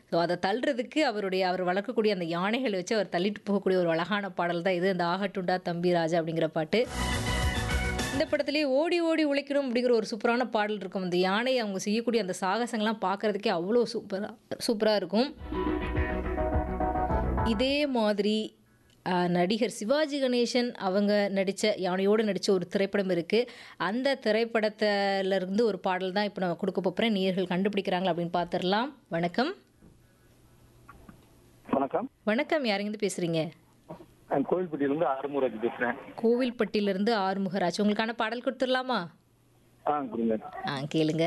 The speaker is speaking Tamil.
ஸோ அதை தள்ளுறதுக்கு அவருடைய அவர் வளர்க்கக்கூடிய அந்த யானைகளை வச்சு அவர் தள்ளிட்டு போகக்கூடிய ஒரு அழகான பாடல் தான் இது இந்த ஆகட்டுண்டா தம்பி ராஜா அப்படிங்கிற பாட்டு இந்த படத்திலேயே ஓடி ஓடி உழைக்கணும் அப்படிங்கிற ஒரு சூப்பரான பாடல் இருக்கும் அந்த யானை அவங்க செய்யக்கூடிய அந்த சாகசங்கள்லாம் பார்க்கறதுக்கே அவ்வளோ சூப்பராக சூப்பராக இருக்கும் இதே மாதிரி ஆஹ், நடிகர் சிவாஜி கணேசன் அவங்க நடித்த யானையோடு நடித்த ஒரு திரைப்படம் இருக்குது அந்த திரைப்படத்துல இருந்து ஒரு பாடல் தான் இப்போ நான் கொடுக்க போகிறேன் நேயர்கள் கண்டுபிடிக்கிறாங்களா அப்படின்னு பார்த்துடலாம் வணக்கம் வணக்கம் வணக்கம் யாருங்கிருந்து பேசுகிறீங்க நான் கோவில்பட்டியிலிருந்து ஆறுமுகராஜ் பேசுறேன் கோவில்பட்டியிலிருந்து ஆறுமுகராஜ் உங்களுக்கான பாடல் கொடுத்துடலாமா ஆ கொடுங்க ஆ கேளுங்க